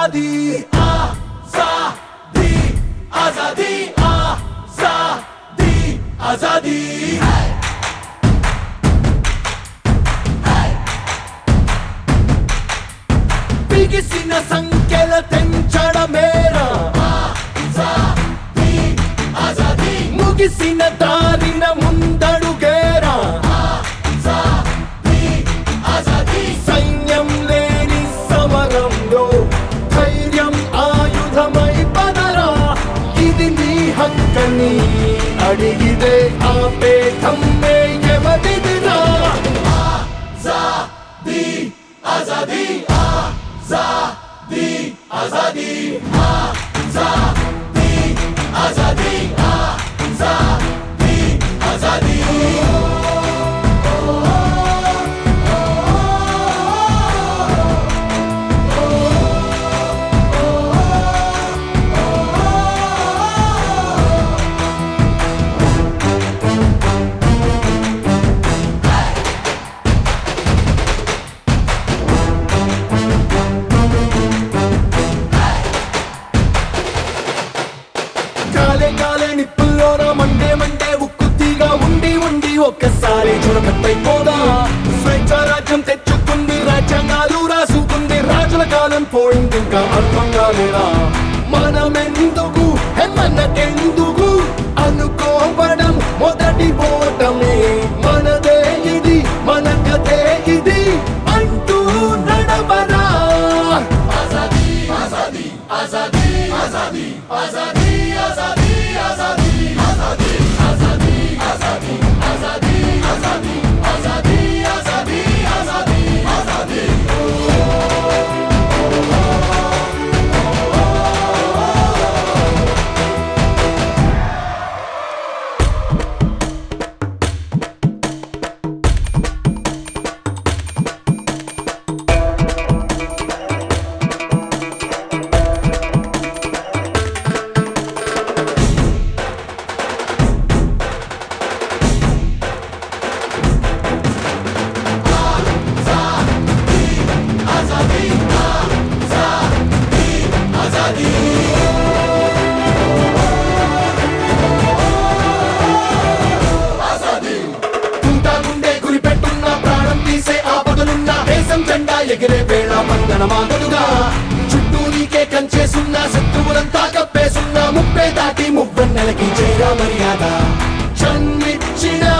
आजादी आजादी आजादी आजादी आजादी బిగిసిన సంఖ్యల తెంచడమేరా ముగిసిన దారిన ముందడుగేరా సైన్యం లేని సమరంలో ధైర్యం ఆయుధమై పదరా ఇది నీ హక్కని అడిగితే ఆపే ధమ్మే ఎవరిదిరా ఆజాదీ ఆజాదీ ఆజాదీ ఆజాదీ ఆజాదీ ఆజాదీ ఆజాదీ ఆజాదీ కాలే కాలే నిప్పుల్లోన మండే మండే ఉక్కుతీగా ఉండి ఉండి ఒక్కసారి చురకట్టయిపోదా స్వేచ్ఛ రాజ్యం తెచ్చుకుంది రాజ్యాంగాలు రాసుకుంది రాజుల కాలం పోయింది ఇంకా అర్థం కాలేదా మనమెందుకు హెమ్మన్నకెందుకు అనుకోవడం మొదటి పోవటమే మనదే ఇది మన కథే ఇది అంటూ నడవరా ఆజాదీ ఆజాదీ ఆజాదీ ఆజాదీ ఆజాదీ ఆజాదీ ఆజాదీ ఆజాదీ ఆజాదీ ఆజాదీ ఆజాదీ ఆజాదీ ఆజాదీ ఆజాదీ ఆజాదీ ఆజాదీ తుంటా గుండె గురి పెట్టున్న ప్రాణం తీసే ఆపదలున్న దేశం జెండా ఎగిరే వేళ మందన మాదలుగా చుట్టూ నీకే కంచేసున్న శత్రువులంతా కప్పేసున్న ముప్పే దాటి మువ్వెన్నెలకి చేరా మర్యాద జన్మిచ్చిన